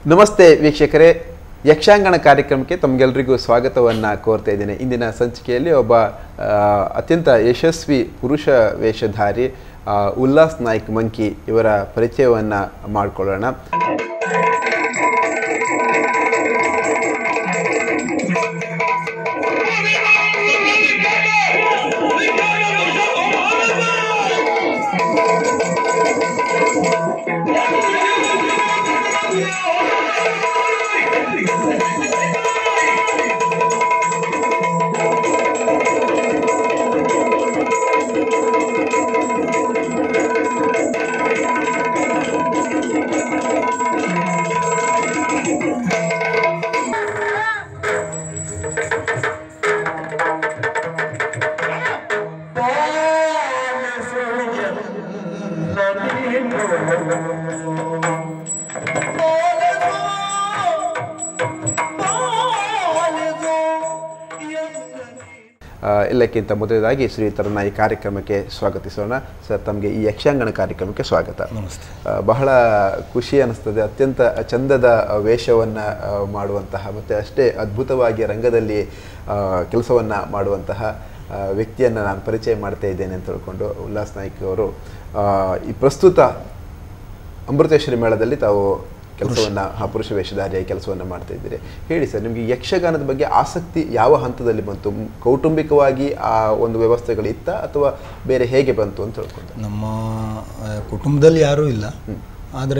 ನಮಸ್ತೆ ವೀಕ್ಷಕರೇ ಯಕ್ಷಾಂಗಣ ಕಾರ್ಯಕ್ರಮಕ್ಕೆ ತಮಗೆಲ್ಲರಿಗೂ ಸ್ವಾಗತವನ್ನು ಕೋರ್ತಾ ಇದ್ದೇನೆ ಇಂದಿನ ಸಂಚಿಕೆಯಲ್ಲಿ ಒಬ್ಬ ಆ, ಅತ್ಯಂತ ಯಶಸ್ವಿ ಪುರುಷ ವೇಷಧಾರಿ ಆ, ಉಲ್ಲಾಸ್ ನಾಯ್ಕ್ ಮಂಕಿ ಇವರ ಪರಿಚಯವನ್ನು ಮಾಡಿಕೊಳ್ಳೋಣ ಆ, ಎಲ್ಲಕ್ಕಿಂತ ಮೊದಲದಾಗಿ ಶ್ರೀಯುತರನ್ನ ಈ ಕಾರ್ಯಕ್ರಮಕ್ಕೆ ಸ್ವಾಗತಿಸೋಣ ಸರ್ ತಮಗೆ ಈ ಯಕ್ಷಾಂಗಣ ಕಾರ್ಯಕ್ರಮಕ್ಕೆ ಸ್ವಾಗತ ನಮಸ್ತೆ ಆ, ಬಹಳ ಖುಷಿ ಅನಿಸ್ತದೆ ಅತ್ಯಂತ ಚಂದದ ವೇಷವನ್ನು ಮಾಡುವಂತಹ ಮತ್ತು ಅಷ್ಟೇ ಅದ್ಭುತವಾಗಿ ರಂಗದಲ್ಲಿ ಕೆಲಸವನ್ನು ಮಾಡುವಂತಹ ಆ, ವ್ಯಕ್ತಿಯನ್ನು ನಾನು ಪರಿಚಯ ಮಾಡ್ತಾ ಇದ್ದೇನೆ ಅಂತ ತಿಳ್ಕೊಂಡು ಉಲ್ಲಾಸ್ ನಾಯ್ಕ್ ಅವರು ಆ, ಈ ಪ್ರಸ್ತುತ ಅಮೃತೇಶ್ವರಿ ಮೇಳದಲ್ಲಿ ತಾವು ಕೆಲಸವನ್ನು ಪುರುಷ ವೇಷಧಾರಿಯಾಗಿ ಕೆಲಸವನ್ನು ಮಾಡ್ತಾ ಇದ್ದೀರಿ ಹೇಳಿ ಸರ್ ನಿಮಗೆ ಯಕ್ಷಗಾನದ ಬಗ್ಗೆ ಆಸಕ್ತಿ ಯಾವ ಹಂತದಲ್ಲಿ ಬಂತು ಮ್, ಕೌಟುಂಬಿಕವಾಗಿ ಆ ಒಂದು ವ್ಯವಸ್ಥೆಗಳು ಇತ್ತ ಅಥವಾ ಬೇರೆ ಹೇಗೆ ಬಂತು ಅಂತ ತಿಳ್ಕೊಂಡು ನಮ್ಮ ಆ, ಕುಟುಂಬದಲ್ಲಿ ಯಾರೂ ಇಲ್ಲ ಆದರೆ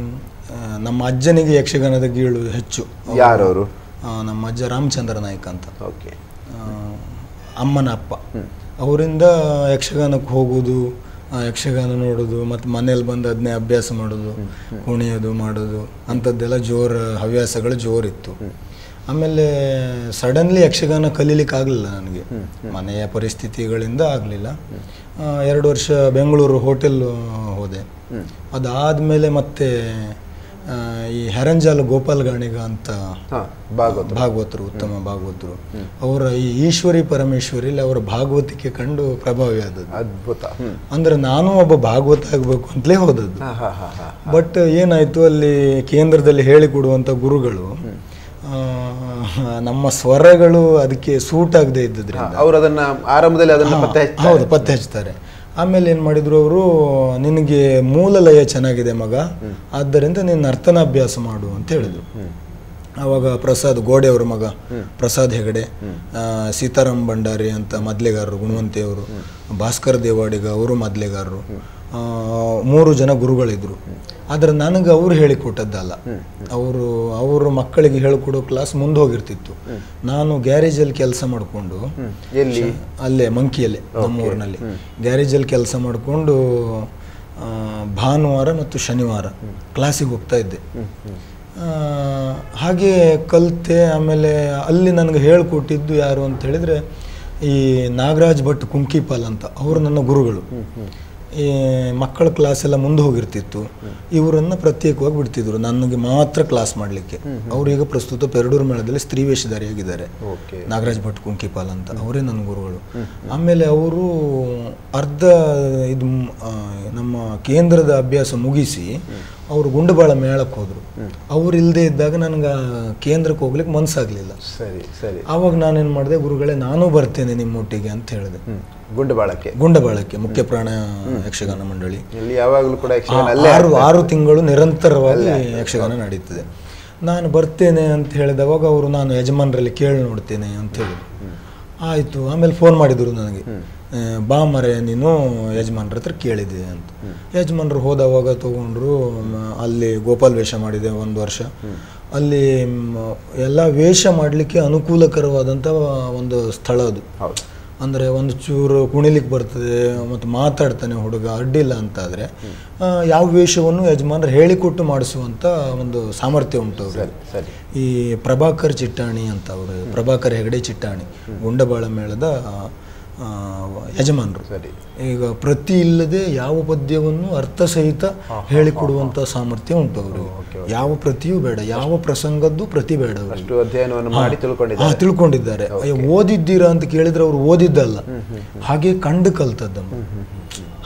ನಮ್ಮ ಅಜ್ಜನಿಗೆ ಯಕ್ಷಗಾನದ ಗೀಳು ಹೆಚ್ಚು ಯಾರವರು ಆ, ನಮ್ಮ ಅಜ್ಜ ರಾಮಚಂದ್ರ ನಾಯ್ಕ ಅಂತ ಓಕೆ ಆ, ಅಮ್ಮನ ಅಪ್ಪ ಅವರಿಂದ ಯಕ್ಷಗಾನಕ್ಕೆ ಹೋಗೋದು ಆ, ಯಕ್ಷಗಾನ ನೋಡೋದು ಮತ್ತು ಮನೇಲಿ ಬಂದು ಅದನ್ನೇ ಅಭ್ಯಾಸ ಮಾಡೋದು ಕುಣಿಯೋದು ಮಾಡೋದು ಅಂಥದ್ದೆಲ್ಲ ಜೋರು ಹವ್ಯಾಸಗಳು ಜೋರಿತ್ತು ಆಮೇಲೆ ಸಡನ್ಲಿ ಯಕ್ಷಗಾನ ಕಲೀಲಿಕ್ಕೆ ಆಗಲಿಲ್ಲ ನನಗೆ ಮನೆಯ ಪರಿಸ್ಥಿತಿಗಳಿಂದ ಆಗಲಿಲ್ಲ ಎರಡು ವರ್ಷ ಬೆಂಗಳೂರು ಹೋಟೆಲ್ ಹೋದೆ ಅದಾದಮೇಲೆ ಮತ್ತೆ ಆ, ಈ ಹೆರಂಜಾಲ ಗೋಪಾಲ್ ಗಾಣಿಗ ಅಂತ ಹಾಂ ಭಾಗವತ ಭಾಗವತರು ಉತ್ತಮ ಭಾಗವತರು ಅವರ ಈ ಈಶ್ವರಿ ಪರಮೇಶ್ವರಿಲಿ ಅವರ ಭಾಗವತಿಕೆ ಕಂಡು ಪ್ರಭಾವಿ ಆದದ್ದು ಅದ್ಭುತ ಹ್ಮ್ ಅಂದ್ರೆ ನಾನು ಒಬ್ಬ ಭಾಗವತ ಆಗಬೇಕು ಅಂತಲೇ ಹೋದದ್ದು ಹಾ ಹಾ ಹಾ ಹಾ ಬಟ್ ಏನಾಯ್ತು ಅಲ್ಲಿ ಕೇಂದ್ರದಲ್ಲಿ ಹೇಳಿಕೊಡುವಂಥ ಗುರುಗಳು ಆ, ನಮ್ಮ ಸ್ವರಗಳು ಅದಕ್ಕೆ ಸೂಟ್ ಆಗದೆ ಇದ್ದದ್ರಿಂದ ಅವ್ರು ಅದನ್ನ ಆರಂಭದಲ್ಲಿ ಅದನ್ನ ಹಾ, ಪತ್ತೆ ಹಚ್ಚಿ ಹೌದು ಪತ್ತೆ ಹಚ್ತಾರೆ ಆಮೇಲೆ ಏನು ಮಾಡಿದ್ರು ಅವರು ನಿನಗೆ ಮೂಲ ಲಯ ಚೆನ್ನಾಗಿದೆ ಮಗ ಆದ್ದರಿಂದ ನೀನು ನರ್ತನಾಭ್ಯಾಸ ಮಾಡು ಅಂತ ಹೇಳಿದ್ರು ಆವಾಗ ಪ್ರಸಾದ್ ಗೋಡೆಯವ್ರ ಮಗ ಪ್ರಸಾದ್ ಹೆಗಡೆ ಆ, ಸೀತಾರಾಮ್ ಭಂಡಾರಿ ಅಂತ ಮದ್ಲೆಗಾರರು ಗುಣವಂತಿಯವರು ಭಾಸ್ಕರ್ ದೇವಾಡಿಗ ಅವರು ಮದ್ಲೆಗಾರರು ಆ, ಮೂರು ಜನ ಗುರುಗಳಿದ್ರು ಆದ್ರೆ ನನಗೆ ಅವ್ರು ಹೇಳಿಕೊಟ್ಟದ್ದಲ್ಲ ಅವರು ಅವರು ಮಕ್ಕಳಿಗೆ ಹೇಳಿಕೊಡೋ ಕ್ಲಾಸ್ ಮುಂದೆ ಹೋಗಿರ್ತಿತ್ತು ನಾನು ಗ್ಯಾರೇಜಲ್ಲಿ ಕೆಲಸ ಮಾಡಿಕೊಂಡು ಎಲ್ಲಿ ಅಲ್ಲೇ ಮಂಕಿಯಲ್ಲೇ ನಮ್ಮ ಊರಿನಲ್ಲಿ ಗ್ಯಾರೇಜಲ್ಲಿ ಕೆಲಸ ಮಾಡಿಕೊಂಡು ಭಾನುವಾರ ಮತ್ತು ಶನಿವಾರ ಕ್ಲಾಸಿಗೆ ಹೋಗ್ತಾ ಇದ್ದೆ ಆ, ಹಾಗೆ ಕಲಿತೆ ಆಮೇಲೆ ಅಲ್ಲಿ ನನಗೆ ಹೇಳ್ಕೊಟ್ಟಿದ್ದು ಯಾರು ಅಂತ ಹೇಳಿದ್ರೆ ಈ ನಾಗರಾಜ್ ಭಟ್ ಕುಂಕಿಪಾಲ್ ಅಂತ ಅವರು ನನ್ನ ಗುರುಗಳು ಈ ಮಕ್ಕಳ ಕ್ಲಾಸ್ ಎಲ್ಲ ಮುಂದೆ ಹೋಗಿರ್ತಿತ್ತು ಇವರನ್ನ ಪ್ರತ್ಯೇಕವಾಗಿ ಬಿಡ್ತಿದ್ರು ನನಗೆ ಮಾತ್ರ ಕ್ಲಾಸ್ ಮಾಡಲಿಕ್ಕೆ ಅವರೀಗ ಪ್ರಸ್ತುತ ಪೆರಡೂರು ಮೇಳದಲ್ಲಿ ಸ್ತ್ರೀ ವೇಷಧಾರಿಯಾಗಿದ್ದಾರೆ ಓಕೆ ನಾಗರಾಜ್ ಭಟ್ ಕುಂಕಿಪಾಲ್ ಅಂತ ಅವರೇ ನನ್ನ ಗುರುಗಳು ಆಮೇಲೆ ಅವರು ಅರ್ಧ ಇದು ಮ್- ಆ, ನಮ್ಮ ಕೇಂದ್ರದ ಅಭ್ಯಾಸ ಮುಗಿಸಿ ಅವರು ಗುಂಡಬಾಳ ಮೇಳಕ್ಕೆ ಹೋದರು ಅವ್ರು ಇಲ್ಲದೆ ಇದ್ದಾಗ ನನಗೆ ಆ ಕೇಂದ್ರಕ್ಕೆ ಹೋಗ್ಲಿಕ್ಕೆ ಮನಸ್ಸಾಗಲಿಲ್ಲ ಸರಿ ಸರಿ ಆವಾಗ ನಾನೇನು ಮಾಡಿದೆ ಗುರುಗಳೇ ನಾನೂ ಬರ್ತೇನೆ ನಿಮ್ಮೊಟ್ಟಿಗೆ ಅಂತ ಹೇಳಿದೆ ಹ್ಮ್ ಗುಂಡುಬಾಳಕ್ಕೆ ಗುಂಡಬಾಳಕ್ಕೆ ಮುಖ್ಯ ಪ್ರಾಣ ಯಕ್ಷಗಾನ ಮಂಡಳಿ ಇಲ್ಲಿ ಯಾವಾಗಲೂ ಕೂಡ ಯಕ್ಷಗಾನ ಆ, ಅಲ್ಲೇ ಆರು ಆರು ತಿಂಗಳು ನಿರಂತರವಾಗಿ ಯಕ್ಷಗಾನ ನಡೀತದೆ ನಾನು ಬರ್ತೇನೆ ಅಂತ ಹೇಳಿದವಾಗ ಅವರು ನಾನು ಯಜಮಾನರಲ್ಲಿ ಕೇಳಿ ನೋಡ್ತೇನೆ ಅಂತ ಹೇಳಿದ್ರು ಆಯಿತು ಆಮೇಲೆ ಫೋನ್ ಮಾಡಿದರು ನನಗೆ ಆ, ಬಾ ಮರೆ ನೀನು ಯಜಮಾನ್ರ ಹತ್ರ ಕೇಳಿದೆ ಅಂತ ಯಜಮಾನ್ರು ಹೋದವಾಗ ತಗೊಂಡ್ರು ಮ, ಅಲ್ಲಿ ಗೋಪಾಲ್ ವೇಷ ಮಾಡಿದೆ ಒಂದು ವರ್ಷ ಅಲ್ಲಿ ಮ್, ಎಲ್ಲ ವೇಷ ಮಾಡಲಿಕ್ಕೆ ಅನುಕೂಲಕರವಾದಂಥ ಒಂದು ಸ್ಥಳ ಅದು ಹೌದು ಅಂದರೆ ಒಂದು ಚೂರು ಕುಣಿಲಿಕ್ಕೆ ಬರ್ತದೆ ಮತ್ತು ಮಾತಾಡ್ತಾನೆ ಹುಡುಗ ಅಡ್ಡಿಲ್ಲ ಅಂತಾದರೆ ಯಾವ ವೇಷವನ್ನು ಯಜಮಾನರು ಹೇಳಿಕೊಟ್ಟು ಮಾಡಿಸುವಂಥ ಒಂದು ಸಾಮರ್ಥ್ಯ ಉಂಟು ಅವ್ರಿಗೆ ಸರಿ ಈ ಪ್ರಭಾಕರ್ ಚಿಟ್ಟಾಣಿ ಅಂತ ಅವರು ಪ್ರಭಾಕರ್ ಹೆಗಡೆ ಚಿಟ್ಟಾಣಿ ಗುಂಡಬಾಳ ಮೇಳದ ಆ, ಯಜಮಾನರು ಸರಿ ಈಗ ಪ್ರತಿ ಇಲ್ಲದೆ ಯಾವ ಪದ್ಯವನ್ನು ಅರ್ಥಸಹಿತ ಹೇಳಿಕೊಡುವಂಥ ಸಾಮರ್ಥ್ಯ ಉಂಟು ಅವರು ಯಾವ ಪ್ರತಿಯೂ ಬೇಡ ಯಾವ ಪ್ರಸಂಗದ್ದು ಪ್ರತಿ ಬೇಡ ಅವರಿಗೆ ಅಷ್ಟು ಅಧ್ಯಯನವನ್ನು ಮಾಡಿ ಹಾ ತಿಳ್ಕೊಂಡಿದ್ದಾರೆ ತಿಳ್ಕೊಂಡಿದ್ದಾರೆ ಅಯ್ಯೋ, ಓದಿದ್ದೀರಾ ಅಂತ ಕೇಳಿದ್ರೆ ಅವ್ರು ಓದಿದ್ದಲ್ಲ ಹಾಗೆ ಕಂಡು ಕಲ್ತದ್ದನ್ನು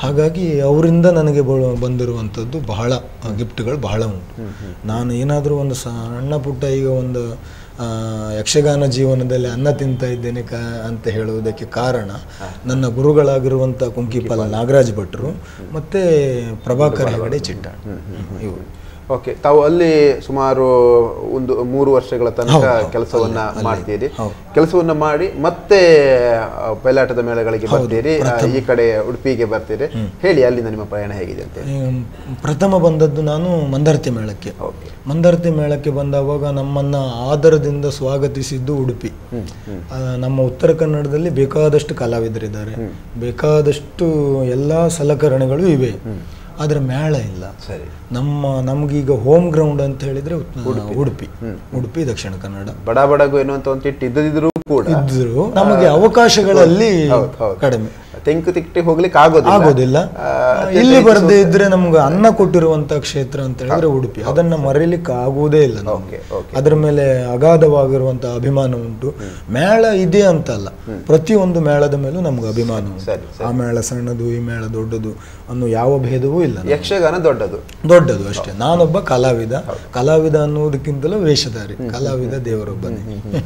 ಹಾಗಾಗಿ ಅವರಿಂದ ನನಗೆ ಬ- ಬಂದಿರುವಂಥದ್ದು ಬಹಳ ಗಿಫ್ಟ್ಗಳು ಬಹಳ ಉಂಟು ನಾನು ಏನಾದರೂ ಒಂದು ಸಣ್ಣ ಪುಟ್ಟ ಈಗ ಒಂದು ಆ, ಯಕ್ಷಗಾನ ಜೀವನದಲ್ಲಿ ಅನ್ನ ತಿಂತ ಇದ್ದೇನೆ ಕ ಅಂತ ಹೇಳುವುದಕ್ಕೆ ಕಾರಣ ನನ್ನ ಗುರುಗಳಾಗಿರುವಂಥ ಕುಂಕಿಪಾಲ ನಾಗರಾಜ್ ಭಟ್ರು ಮತ್ತು ಪ್ರಭಾಕರ್ ಹೆಗಡೆ ಚಿಟ್ಟಾಣ್ ಇವರು ಓಕೆ ತಾವು ಅಲ್ಲಿ ಸುಮಾರು ಒಂದು ಮೂರು ವರ್ಷಗಳ ತನಕ ಕೆಲಸವನ್ನ ಮಾಡ್ತೀರಿ ಕೆಲಸವನ್ನ ಮಾಡಿ ಮತ್ತೆ ಆ, ಬಯಲಾಟದ ಮೇಳಗಳಿಗೆ ಬರ್ತೀರಿ ಆ, ಈ ಕಡೆ ಉಡುಪಿಗೆ ಬರ್ತೀರಿ ಹೇಳಿ ಅಲ್ಲಿಂದ ನಿಮ್ಮ ಪ್ರಯಾಣ ಹೇಗಿದೆ ಅಂತ ಹೇಳಿ. ಈ ಪ್ರಥಮ ಬಂದದ್ದು ನಾನು ಮಂದಾರ್ತಿ ಮೇಳಕ್ಕೆ ಓಕೆ ಮಂದಾರ್ತಿ ಮೇಳಕ್ಕೆ ಬಂದಾವಾಗ ನಮ್ಮನ್ನ ಆದರದಿಂದ ಸ್ವಾಗತಿಸಿದ್ದು ಉಡುಪಿ ಆ, ನಮ್ಮ ಉತ್ತರ ಕನ್ನಡದಲ್ಲಿ ಬೇಕಾದಷ್ಟು ಕಲಾವಿದರಿದ್ದಾರೆ ಬೇಕಾದಷ್ಟು ಎಲ್ಲ ಸಲಕರಣೆಗಳು ಇವೆ ಆದರೆ ಮೇಳ ಇಲ್ಲ ಸರಿ ನಮ್ಮ ನಮ್ಗೀಗ ಹೋಮ್ ಗ್ರೌಂಡ್ ಅಂತ ಹೇಳಿದ್ರೆ ಉತ್- ಉಡುಪಿ ಉಡುಪಿ ದಕ್ಷಿಣ ಕನ್ನಡ ಬಡ ಬಡಗು ಎನ್ನುವಂತ ಒಂದು ತಿಟ್ಟು ಇದ್ದದಿದ್ರು ಕೂಡ ಇದ್ರು ನಮಗೆ ಅವಕಾಶಗಳಲ್ಲಿ ಹೌದು, ಹೌದು. ಕಡಿಮೆ ತೆಂಕು ತಿಕ್ಕಿ ಹೋಗ್ಲಿಕ್ಕೆ ಆಗೋದಿಲ್ಲ ಆಗೋದಿಲ್ಲ ಆ, ಇಲ್ಲಿ ಬರದೇ ಇದ್ರೆ ನಮ್ಗೆ ಅನ್ನ ಕೊಟ್ಟಿರುವಂತ ಕ್ಷೇತ್ರ ಅಂತ ಹೇಳಿದ್ರೆ ಉಡುಪಿ ಅದನ್ನ ಮರೀಲಿಕ್ಕೆ ಆಗುವುದೇ ಇಲ್ಲ ನಮ್ಗೆ ಓಕೆ ಓಕೆ ಅದ್ರ ಮೇಲೆ ಅಗಾಧವಾಗಿರುವಂತ ಅಭಿಮಾನ ಉಂಟು ಮೇಳ ಇದೆ ಅಂತಲ್ಲ ಪ್ರತಿಯೊಂದು ಮೇಳದ ಮೇಲೂ ನಮ್ಗೆ ಅಭಿಮಾನ ಉಂಟು ಸರಿ ಆ ಮೇಳ ಸಣ್ಣದು ಈ ಮೇಳ ದೊಡ್ಡದು ಅನ್ನೋ ಯಾವ ಭೇದವೂ ಇಲ್ಲ ನಮ್ಗೆ. ಯಕ್ಷಗಾನ ದೊಡ್ಡದು ದೊಡ್ಡದು ಅಷ್ಟೇ ನಾನೊಬ್ಬ ಕಲಾವಿದ ಕಲಾವಿದ ಅನ್ನುವುದಕ್ಕಿಂತಲೂ ವೇಷಧಾರಿ ಕಲಾವಿದ ದೇವರೊಬ್ಬನೇ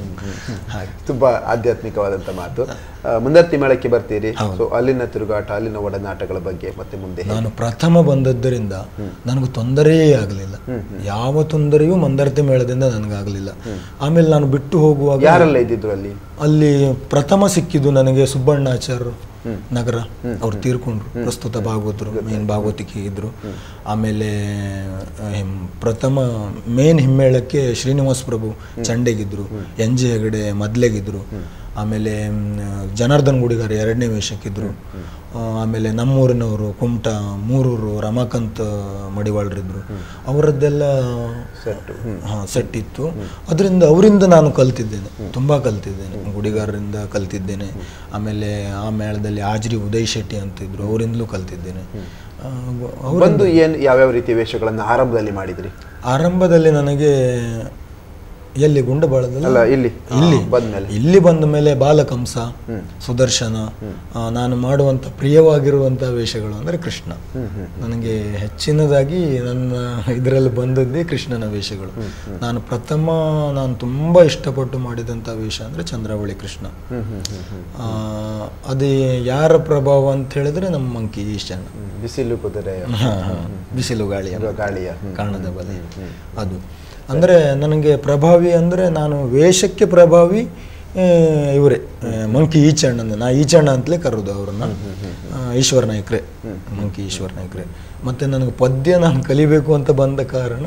ಹಾಗೆ ತುಂಬಾ ಆಧ್ಯಾತ್ಮಿಕವಾದಂತ ಮಾತು ಆ, ಮುಂದರ್ತಿ ಮೇಳಕ್ಕೆ ಬರ್ತೀರಿ ಸೊ ಅಲ್ಲಿನ ತಿರುಗಾಟ ಅಲ್ಲಿನ ಒಡನಾಟಗಳ ಬಗ್ಗೆ ಮತ್ತೆ ಮುಂದೆ ಹೇಳಿ. ನಾನು ಪ್ರಥಮ ಬಂದದ್ದರಿಂದ ನನಗೆ ತೊಂದರೆಯೇ ಆಗಲಿಲ್ಲ ಯಾವ ತೊಂದರೆಯೂ ಮಂದರ್ತಿ ಮೇಳದಿಂದ ನನಗಾಗಲಿಲ್ಲ ಆಮೇಲೆ ನಾನು ಬಿಟ್ಟು ಹೋಗುವಾಗ ಯಾರೆಲ್ಲ ಇದ್ದಿದ್ರು ಅಲ್ಲಿ ಅಲ್ಲಿ ಪ್ರಥಮ ಸಿಕ್ಕಿದ್ದು ನನಗೆ ಸುಬ್ಬಣ್ಣಾಚಾರ್ಯರು ನಗರ ಅವ್ರು ತೀರ್ಕೊಂಡ್ರು ಪ್ರಸ್ತುತ ಭಾಗವತರು ಮೇನ್ ಭಾಗವತಿಕೆ ಇದ್ರು ಆಮೇಲೆ ಆ, ಹಿಮ್- ಪ್ರಥಮ ಮೇನ್ ಹಿಮ್ಮೇಳಕ್ಕೆ ಶ್ರೀನಿವಾಸ್ ಪ್ರಭು ಚಂಡೆಗಿದ್ರು ಎನ್ ಜೆ ಹೆಗಡೆ ಮೊದ್ಲೆಗಿದ್ರು ಆಮೇಲೆ ಮ್, ಜನಾರ್ದನ್ ಗುಡಿಗಾರ ಎರಡನೇ ವೇಷಕ್ಕಿದ್ರು ಆ, ಆಮೇಲೆ ನಮ್ಮೂರಿನವರು ಕುಮಟ ಮೂರೂರು ರಮಾಕಾಂತ್ ಮಡಿವಾಳರಿದ್ರು ಅವರದ್ದೆಲ್ಲ ಹಾಂ ಸೆಟ್ ಇತ್ತು ಅದರಿಂದ ಅವರಿಂದ ನಾನು ಕಲ್ತಿದ್ದೇನೆ ತುಂಬ ಕಲ್ತಿದ್ದೇನೆ ಗುಡಿಗಾರರಿಂದ ಕಲ್ತಿದ್ದೇನೆ ಆಮೇಲೆ ಆ ಮೇಳದಲ್ಲಿ ಆಜ್ರಿ ಉದಯ್ ಶೆಟ್ಟಿ ಅಂತಿದ್ರು ಅವರಿಂದಲೂ ಕಲ್ತಿದ್ದೇನೆ ಆ, ಅವ್ರು ಬಂದು ಏನ್ ಯಾವ್ಯಾವ ರೀತಿಯ ವೇಷಗಳನ್ನ ಆರಂಭದಲ್ಲಿ ಮಾಡಿದ್ರಿ ಆರಂಭದಲ್ಲಿ ನನಗೆ ಎಲ್ಲಿ ಗುಂಡಬಾಳದಲ್ಲಿ ಅಲ್ಲ ಇಲ್ಲಿ ಇಲ್ಲಿ ಬಂದ್ಮೇಲೆ ಇಲ್ಲಿ ಬಂದ ಮೇಲೆ ಬಾಲಕಂಸ ಸುದರ್ಶನ ಆ, ನಾನು ಮಾಡುವಂಥ ಪ್ರಿಯವಾಗಿರುವಂಥ ವೇಷಗಳು ಅಂದರೆ ಕೃಷ್ಣ ನನಗೆ ಹೆಚ್ಚಿನದಾಗಿ ನನ್ನ ಇದರಲ್ಲಿ ಬಂದದ್ದೇ ಕೃಷ್ಣನ ವೇಷಗಳು ನಾನು ಪ್ರಥಮ ನಾನು ತುಂಬ ಇಷ್ಟಪಟ್ಟು ಮಾಡಿದಂಥ ವೇಷ ಅಂದರೆ ಚಂದ್ರಾವಳಿ ಕೃಷ್ಣ ಆ, ಅದು ಯಾರ ಪ್ರಭಾವ ಅಂತ ಹೇಳಿದ್ರೆ ನಮ್ಮ ಮಂಕಿ ಈಶಾನ ಬಿಸಿಲು ಕುದುರೆ ಹಾ, ಹಾ. ಬಿಸಿಲು ಗಾಳಿ ಅಂತ. ಗಾಳಿಯ ಕಾಣದ ಬಲೆ ಅದು ಅಂದರೆ ನನಗೆ ಪ್ರಭಾವಿ ಅಂದರೆ ನಾನು ವೇಷಕ್ಕೆ ಪ್ರಭಾವಿ ಆ, ಇವರೇ ಆ, ಮಂಕಿ ಈಚಣ್ಣ ನಾ ಈಚಣ್ಣ ಅಂತಲೇ ಕರೆದು ಅವ್ರನ್ನ ಆ, ಈಶ್ವರ ನಾಯ್ಕರೇ ಮಂಕಿ ಈಶ್ವರ ನಾಯ್ಕರೇ ಮತ್ತು ನನಗೆ ಪದ್ಯ ನಾನು ಕಲಿಬೇಕು ಅಂತ ಬಂದ ಕಾರಣ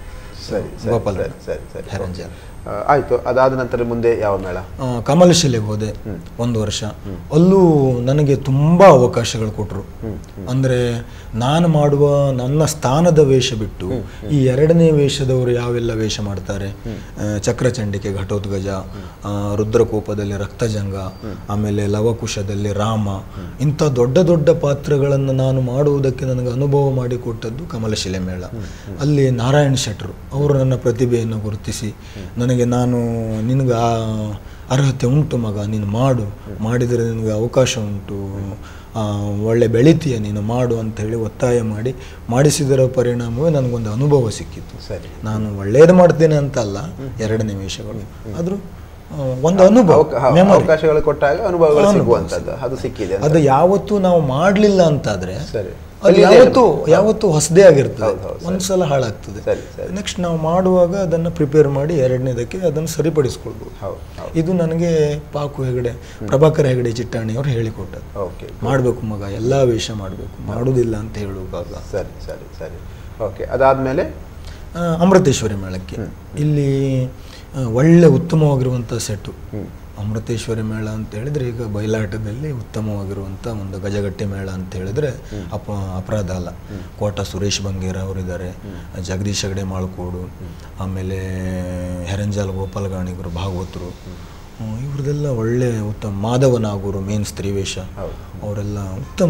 ಸರಿ ಸರಿ ಗೋಪಾಲ ಸರಿ ಸರಿ ಸರಿ ಹೆರಂಜಲ್ ಆ, ಆಯ್ತು ಅದಾದ ನಂತರ ಮುಂದೆ ಯಾವ ಮೇಳ ಆ, ಕಮಲಶಿಲೆಗೆ ಹೋದೆ ಒಂದು ವರ್ಷ ಅಲ್ಲೂ ನನಗೆ ತುಂಬ ಅವಕಾಶಗಳು ಕೊಟ್ಟರು ಅಂದರೆ ನಾನು ಮಾಡುವ ನನ್ನ ಸ್ಥಾನದ ವೇಷ ಬಿಟ್ಟು ಈ ಎರಡನೇ ವೇಷದವರು ಯಾವೆಲ್ಲ ವೇಷ ಮಾಡ್ತಾರೆ ಆ, ಚಕ್ರಚಂಡಿಕೆ ಘಟೋದ್ಗಜ ಆ, ರುದ್ರಕೋಪದಲ್ಲಿ ರಕ್ತಜಂಗ ಆಮೇಲೆ ಲವಕುಶದಲ್ಲಿ ರಾಮ ಇಂಥ ದೊಡ್ಡ ದೊಡ್ಡ ಪಾತ್ರಗಳನ್ನು ನಾನು ಮಾಡುವುದಕ್ಕೆ ನನಗೆ ಅನುಭವ ಮಾಡಿಕೊಟ್ಟದ್ದು ಕಮಲಶಿಲೆ ಮೇಳ ಅಲ್ಲಿ ನಾರಾಯಣ್ ಶೆಟ್ರು ಅವರು ನನ್ನ ಪ್ರತಿಭೆಯನ್ನು ಗುರುತಿಸಿ ನನಗೆ ನಾನು ನಿನಗೆ ಆ ಅರ್ಹತೆ ಉಂಟು ಮಗ ನೀನು ಮಾಡು ಮಾಡಿದರೆ ನಿನಗೆ ಅವಕಾಶ ಉಂಟು ಆ, ಒಳ್ಳೆ ಬೆಳಿತೀಯ ನೀನು ಮಾಡು ಅಂತ ಹೇಳಿ ಒತ್ತಾಯ ಮಾಡಿ ಮಾಡಿಸಿದರ ಪರಿಣಾಮವೇ ನನಗೊಂದು ಅನುಭವ ಸಿಕ್ಕಿತ್ತು ಸರಿ ನಾನು ಒಳ್ಳೇದು ಮಾಡ್ತೇನೆ ಅಂತ ಅಲ್ಲ ಎರಡನೇ ವೇಷಗಳು ಆದರೂ ಆ, ಒಂದು ಅನುಭವ ಅವಕ- ಹಾ, memory. ಅವಕಾಶಗಳು ಕೊಟ್ಟಾಗ ಅನುಭವಗಳು ಸಿಗುವಂತದ್ದು ಅದು ಸಿಕ್ಕಿದೆ ಅಂತ. ಅದು ಯಾವತ್ತೂ ನಾವು ಮಾಡಲಿಲ್ಲ ಅಂತಾದ್ರೆ ಸರಿ ಅದು ಯಾವತ್ತು ಯಾವತ್ತು ಹೊಸದೇ ಆಗಿರ್ತದೆ ಹೌದು, ಹೌದು, ಒಂದ್ಸಲ ಹಾಳಾಗ್ತದೆ ಸರಿ ಸರಿ ನೆಕ್ಸ್ಟ್ ನಾವು ಮಾಡುವಾಗ ಅದನ್ನು ಪ್ರಿಪೇರ್ ಮಾಡಿ ಎರಡನೇದಕ್ಕೆ ಅದನ್ನು ಸರಿಪಡಿಸ್ಕೊಳ್ಬೋದು ಹೌದು ಹೌದು ಇದು ನನಗೆ ಪಾಕು ಹೆಗಡೆ ಪ್ರಭಾಕರ್ ಹೆಗಡೆ ಚಿಟ್ಟಾಣಿಯವರು ಹೇಳಿಕೊಟ್ಟದ್ದು ಓಕೆ ಮಾಡಬೇಕು ಮಗ ಎಲ್ಲ ವೇಷ ಮಾಡಬೇಕು ಮಾಡುವುದಿಲ್ಲ ಅಂತ ಹೇಳುವಾಗ ಸರಿ ಸರಿ ಸರಿ ಓಕೆ ಅದಾದ್ಮೇಲೆ ಆ, ಅಮೃತೇಶ್ವರಿ ಮೇಳಕ್ಕೆ ಇಲ್ಲಿ ಆ, ಒಳ್ಳೆ ಉತ್ತಮವಾಗಿರುವಂಥ ಸೆಟ್ಟು ಅಮೃತೇಶ್ವರಿ ಮೇಳ ಅಂತ ಹೇಳಿದ್ರೆ ಈಗ ಬಯಲಾಟದಲ್ಲಿ ಉತ್ತಮವಾಗಿರುವಂಥ ಒಂದು ಗಜಗಟ್ಟೆ ಮೇಳ ಅಂತ ಹೇಳಿದ್ರೆ ಅಪ ಅಪರಾಧ ಅಲ್ಲ ಕೋಟ ಸುರೇಶ್ ಬಂಗೇರ ಅವರಿದ್ದಾರೆ ಜಗದೀಶ್ ಹೆಗಡೆ ಮಾಳ್ಕೋಡು ಆಮೇಲೆ ಹೆರಂಜಾಲ್ ಗೋಪಾಲ್ ಗಾಣಿಗರು ಭಾಗವತರು ಹ್ಮ್, ಇವ್ರದ್ದೆಲ್ಲ ಒಳ್ಳೆ ಉತ್ತಮ ಮಾಧವ ನಾಗೂರು ಮೇನ್ ಸ್ತ್ರೀವೇಷ ಅವರೆಲ್ಲ ಉತ್ತಮ